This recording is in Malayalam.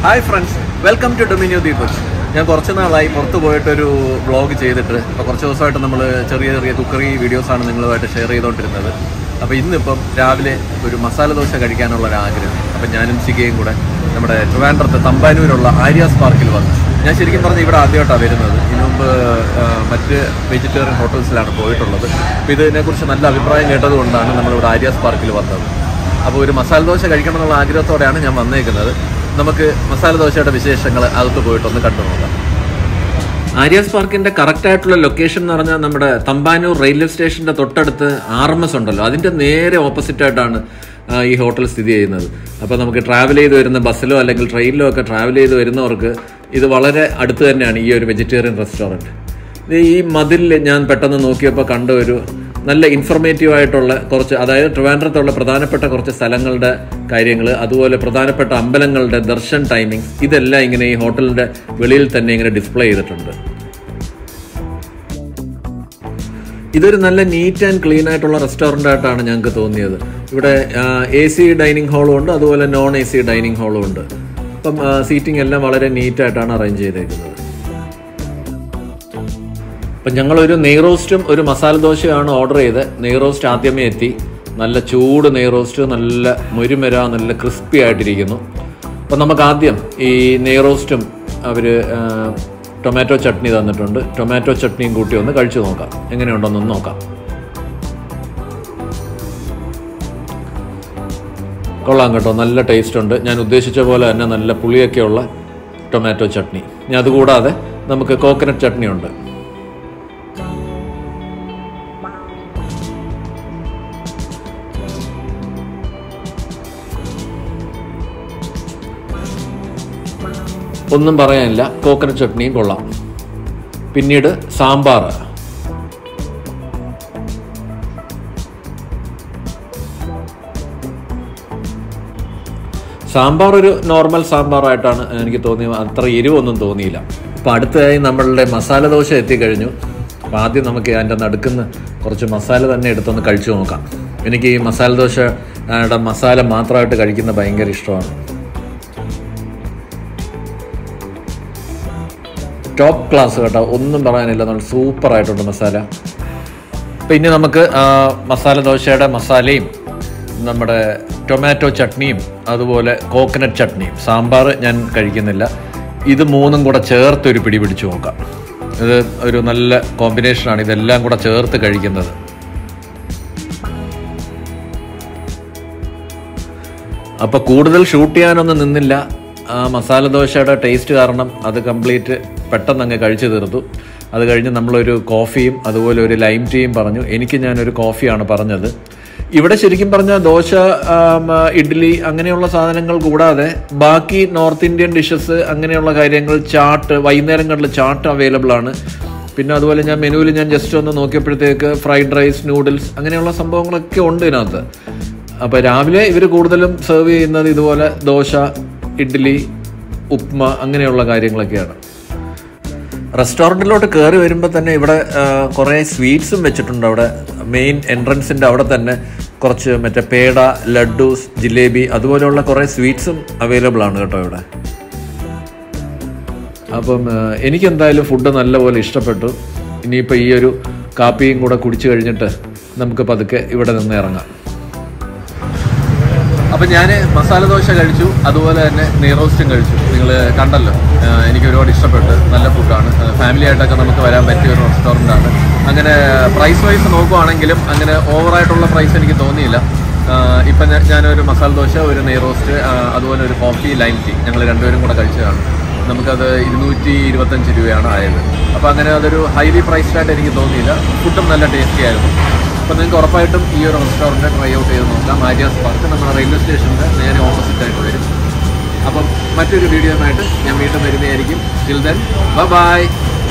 hi friends welcome to Dominio the കൊച്ച് ഞാൻ കുറച്ച് നാളായി പുറത്ത് പോയിട്ടൊരു വ്ളോഗ് ചെയ്തിട്ട് ഇപ്പോൾ കുറച്ച് ദിവസമായിട്ട് നമ്മൾ ചെറിയ ചെറിയ കുക്കറി വീഡിയോസാണ് നിങ്ങളുമായിട്ട് ഷെയർ ചെയ്തുകൊണ്ടിരുന്നത് അപ്പോൾ ഇന്നിപ്പം രാവിലെ ഒരു മസാല ദോശ കഴിക്കാനുള്ള ഒരു ആഗ്രഹം അപ്പം ഞാനും സിഗയും കൂടെ നമ്മുടെ ട്രിവാൻഡ്രത്ത് തമ്പാനൂരുള്ള ആര്യാസ് പാർക്കിൽ വന്നു ഞാൻ ശരിക്കും പറഞ്ഞാൽ ഇവിടെ ആദ്യമായിട്ടാണ് വരുന്നത് ഇതിനു മുമ്പ് ആ, മറ്റ് വെജിറ്റേറിയൻ ഹോട്ടൽസിലാണ് പോയിട്ടുള്ളത് അപ്പോൾ ഇതിനെക്കുറിച്ച് നല്ല അഭിപ്രായം കേട്ടതുകൊണ്ടാണ് നമ്മളിവിടെ ആര്യാസ് പാർക്കിൽ വന്നത് അപ്പോൾ ഒരു മസാല ദോശ കഴിക്കണം എന്നുള്ള ആഗ്രഹത്തോടെയാണ് ഞാൻ വന്നേക്കുന്നത് നമുക്ക് മസാല ദോശയുടെ വിശേഷങ്ങൾ അകത്ത് പോയിട്ടൊന്ന് കണ്ടു നോക്കാം ആര്യാസ് പാർക്കിന്റെ കറക്റ്റ് ആയിട്ടുള്ള ലൊക്കേഷൻ എന്ന് പറഞ്ഞാൽ നമ്മുടെ തമ്പാനൂർ റെയിൽവേ സ്റ്റേഷന്റെ തൊട്ടടുത്ത് ആർ എം എസ് ഉണ്ടല്ലോ അതിന്റെ നേരെ ഓപ്പോസിറ്റ് ആയിട്ടാണ് ആ, ഈ ഹോട്ടൽ സ്ഥിതി ചെയ്യുന്നത് അപ്പോൾ നമുക്ക് ട്രാവൽ ചെയ്ത് വരുന്ന ബസ്സിലോ അല്ലെങ്കിൽ ട്രെയിനിലോ ഒക്കെ ട്രാവൽ ചെയ്ത് വരുന്നവർക്ക് ഇത് വളരെ അടുത്ത് തന്നെയാണ് ഈ ഒരു വെജിറ്റേറിയൻ റെസ്റ്റോറൻറ്റ് ഇത് ഈ മതിലിൽ ഞാൻ പെട്ടെന്ന് നോക്കിയപ്പോൾ കണ്ട ഒരു നല്ല ഇൻഫർമേറ്റീവ് ആയിട്ടുള്ള കുറച്ച് അതായത് ട്രിവാൻഡ്രത്തുള്ള പ്രധാനപ്പെട്ട കുറച്ച് സ്ഥലങ്ങളുടെ കാര്യങ്ങൾ അതുപോലെ പ്രധാനപ്പെട്ട അമ്പലങ്ങളുടെ ദർശൻ ടൈമിങ്സ് ഇതെല്ലാം ഇങ്ങനെ ഈ ഹോട്ടലിന്റെ വെളിയിൽ തന്നെ ഇങ്ങനെ ഡിസ്പ്ലേ ചെയ്തിട്ടുണ്ട് ഇതൊരു നല്ല നീറ്റ് ആൻഡ് ക്ലീൻ ആയിട്ടുള്ള റെസ്റ്റോറൻ്റ് ആയിട്ടാണ് ഞങ്ങൾക്ക് തോന്നിയത് ഇവിടെ എ സി ഡൈനിങ് ഹാളും ഉണ്ട് അതുപോലെ നോൺ എ സി ഡൈനിങ് ഹാളും ഉണ്ട് അപ്പം സീറ്റിംഗ് എല്ലാം വളരെ നീറ്റ് ആയിട്ടാണ് അറേഞ്ച് ചെയ്തേക്കുന്നത് അപ്പം ഞങ്ങളൊരു നെയ് റോസ്റ്റും ഒരു മസാല ദോശയാണ് ഓർഡർ ചെയ്ത് നെയ് റോസ്റ്റ് ആദ്യമേ എത്തി നല്ല ചൂട് നെയ് റോസ്റ്റ് നല്ല മുരുമര നല്ല ക്രിസ്പി ആയിട്ടിരിക്കുന്നു അപ്പം നമുക്ക് ആദ്യം ഈ നെയ് റോസ്റ്റും അവർ ടൊമാറ്റോ ചട്നി തന്നിട്ടുണ്ട് ടൊമാറ്റോ ചട്നിയും കൂട്ടി ഒന്ന് കഴിച്ചു നോക്കാം എങ്ങനെയുണ്ടെന്നൊന്ന് നോക്കാം കൊള്ളാം കേട്ടോ നല്ല ടേസ്റ്റ് ഉണ്ട് ഞാൻ ഉദ്ദേശിച്ച പോലെ തന്നെ നല്ല പുളിയൊക്കെയുള്ള ടൊമാറ്റോ ചട്നി ഇനി അതുകൂടാതെ നമുക്ക് കോക്കനട്ട് ചട്നി ഉണ്ട് ഒന്നും പറയാനില്ല കോക്കനട്ട് ചട്നിയും കൊള്ളാം പിന്നീട് സാമ്പാർ സാമ്പാർ ഒരു നോർമൽ സാമ്പാറായിട്ടാണ് എനിക്ക് തോന്നിയത് അത്ര എരിവൊന്നും തോന്നിയില്ല അപ്പം അടുത്തതായി നമ്മളുടെ മസാല ദോശ എത്തിക്കഴിഞ്ഞു അപ്പം ആദ്യം നമുക്ക് അതിൻ്റെ നടുക്കുന്ന കുറച്ച് മസാല തന്നെ എടുത്തൊന്ന് കഴിച്ചു നോക്കാം എനിക്ക് ഈ മസാല ദോശയുടെ മസാല മാത്രമായിട്ട് കഴിക്കുന്ന ഭയങ്കര ഇഷ്ടമാണ് ടോപ്പ് ക്ലാസ് കേട്ടോ ഒന്നും പറയാനില്ല നല്ല സൂപ്പർ ആയിട്ടുണ്ട് മസാല പിന്നെ നമുക്ക് ആ, മസാല ദോശയുടെ മസാലയും നമ്മുടെ ടൊമാറ്റോ ചട്നിയും അതുപോലെ കോക്കനട്ട് ചട്നിയും സാമ്പാർ ഞാൻ കഴിക്കുന്നില്ല ഇത് മൂന്നും കൂടെ ചേർത്ത് ഒരു പിടി പിടിച്ചു നോക്കാം ഇത് ഒരു നല്ല കോമ്പിനേഷനാണ് ഇതെല്ലാം കൂടെ ചേർത്ത് കഴിക്കുന്നത് അപ്പോൾ കൂടുതൽ ഷൂട്ട് ചെയ്യാനൊന്നും നിന്നില്ല ആ മസാല ദോശയുടെ ടേസ്റ്റ് കാരണം അത് കംപ്ലീറ്റ് പെട്ടെന്ന് അങ്ങ് കഴിച്ചു തീർത്തു അത് കഴിഞ്ഞ് നമ്മളൊരു കോഫിയും അതുപോലെ ഒരു ലൈം ടീയും പറഞ്ഞു എനിക്ക് ഞാനൊരു കോഫിയാണ് പറഞ്ഞത് ഇവിടെ ശരിക്കും പറഞ്ഞാൽ ദോശ ആം, ഇഡ്ഡലി അങ്ങനെയുള്ള സാധനങ്ങൾ കൂടാതെ ബാക്കി നോർത്ത് ഇന്ത്യൻ ഡിഷസ് അങ്ങനെയുള്ള കാര്യങ്ങൾ ചാട്ട് വൈകുന്നേരങ്ങളിൽ ചാട്ട് അവൈലബിൾ ആണ് പിന്നെ അതുപോലെ ഞാൻ മെനുവിൽ ഞാൻ ജസ്റ്റ് ഒന്ന് നോക്കിയപ്പോഴത്തേക്ക് ഫ്രൈഡ് റൈസ് നൂഡിൽസ് അങ്ങനെയുള്ള സംഭവങ്ങളൊക്കെ ഉണ്ട് ഇതിനകത്ത് അപ്പോൾ രാവിലെ ഇവർ കൂടുതലും സെർവ് ചെയ്യുന്നത് ഇതുപോലെ ദോശ ഇഡ്ഡലി ഉപ്മ അങ്ങനെയുള്ള കാര്യങ്ങളൊക്കെയാണ് റെസ്റ്റോറൻറ്റിലോട്ട് കയറി വരുമ്പോൾ തന്നെ ഇവിടെ ആ, കുറേ സ്വീറ്റ്സും വെച്ചിട്ടുണ്ട് അവിടെ മെയിൻ എൻട്രൻസിൻ്റെ അവിടെ തന്നെ കുറച്ച് മറ്റേ പേട ലഡ്ഡൂസ് ജിലേബി അതുപോലെയുള്ള കുറേ സ്വീറ്റ്സും അവൈലബിൾ ആണ് കേട്ടോ ഇവിടെ അപ്പം ആ, എനിക്കെന്തായാലും ഫുഡ് നല്ലപോലെ ഇഷ്ടപ്പെട്ടു ഇനിയിപ്പോൾ ഈ ഒരു കാപ്പിയും കൂടെ കുടിച്ചു കഴിഞ്ഞിട്ട് നമുക്ക് പതുക്കെ ഇവിടെ നിന്ന് ഇറങ്ങാം അപ്പം ഞാൻ മസാല ദോശ കഴിച്ചു അതുപോലെ തന്നെ നെയ്റോസ്റ്റും കഴിച്ചു നിങ്ങൾ കണ്ടല്ലോ ആ, എനിക്ക് ഒരുപാട് ഇഷ്ടപ്പെട്ടു നല്ല ഫുഡാണ് ഫാമിലി ആയിട്ടൊക്കെ നമുക്ക് വരാൻ പറ്റിയ ഒരു റെസ്റ്റോറൻ്റ് ആണ് അങ്ങനെ പ്രൈസ് വൈസ് നോക്കുവാണെങ്കിലും അങ്ങനെ ഓവറായിട്ടുള്ള പ്രൈസ് എനിക്ക് തോന്നിയില്ല ആ, ഇപ്പം ഞാൻ ഞാനൊരു മസാല ദോശ ഒരു നെയ്റോസ്റ്റ് ആ, അതുപോലെ ഒരു കോഫി ലൈം ടീ ഞങ്ങൾ രണ്ടുപേരും കൂടെ കഴിച്ചതാണ് നമുക്കത് ഇരുന്നൂറ്റി ഇരുപത്തഞ്ച് രൂപയാണ് ആയത് അപ്പോൾ അങ്ങനെ അതൊരു ഹൈലി പ്രൈസ്ഡ് ആയിട്ട് എനിക്ക് തോന്നിയില്ല ഫുഡും നല്ല ടേസ്റ്റി ആയിരുന്നു അപ്പോൾ നിങ്ങൾക്ക് ഉറപ്പായിട്ടും ഈ ഒരു റെസ്റ്റോറൻറ്റ് ട്രൈ ഔട്ട് ചെയ്ത് നോക്കാം ആര്യാസ് പാർക്ക് നമ്മുടെ റെയിൽവേ സ്റ്റേഷൻ്റെ നേരെ ഓപ്പോസിറ്റ് ആയിട്ട് വരും അപ്പം മറ്റൊരു വീഡിയോയുമായിട്ട് ഞാൻ വീണ്ടും വരുന്നതായിരിക്കും ടിൽ ദെൻ ബൈ